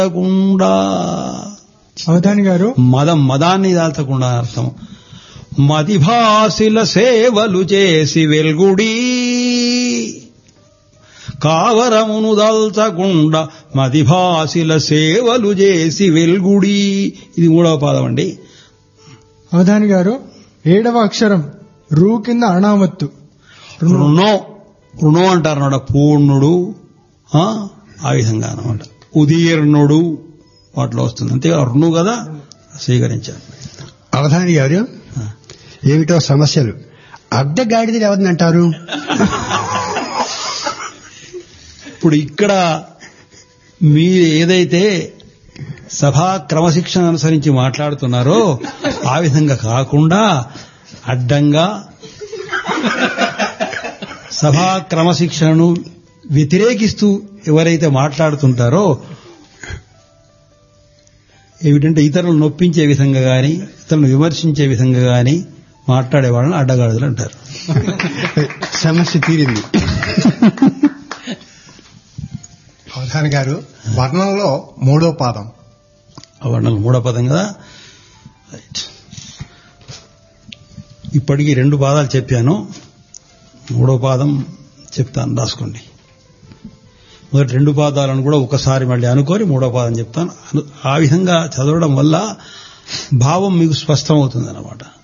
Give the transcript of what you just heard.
దాల్చకుండా అవధాని గారు మదం మదాన్ని దాల్చకుండా అని అర్థం మదిభాసిల సేవలు చేసి వెల్గుడి కావరమును దాల్చకుండా మదిభాసిల సేవలు చేసి వెల్గుడి ఇది మూడవ పాదం అండి అవధాని గారు ఏడవ అక్షరం రూ కింద అణామత్తు రుణో రుణో అంటారు అన్నమాట పూర్ణుడు ఆ ఆ విధంగా అనమాట ఉదీర్ణుడు వాటిలో వస్తుంది అంతే రుణు కదా స్వీకరించారు అవధాని గారు ఏమిటో సమస్యలు అర్ధగాడిదలు ఎవరినంటారు ఇప్పుడు ఇక్కడ మీరు ఏదైతే సభా క్రమశిక్షణ అనుసరించి మాట్లాడుతున్నారో ఆ విధంగా కాకుండా అడ్డంగా సభా క్రమశిక్షణను వ్యతిరేకిస్తూ ఎవరైతే మాట్లాడుతుంటారో ఏమిటంటే ఇతరులను నొప్పించే విధంగా గాని ఇతరులను విమర్శించే విధంగా గాని మాట్లాడే వాళ్ళని అడ్డగాడులు అంటారు సమస్య తీరింది అవధాని గారు వర్ణంలో మూడో పాదం ఆ వర్ణాలు మూడో పదం కదా రైట్ ఇప్పటికి రెండు పాదాలు చెప్పాను మూడో పాదం చెప్తాను రాసుకోండి మొదటి రెండు పాదాలను కూడా ఒకసారి మళ్ళీ అనుకొని మూడో పాదం చెప్తాను అను- ఆ విధంగా చదవడం వల్ల భావం మీకు స్పష్టమవుతుంది అన్నమాట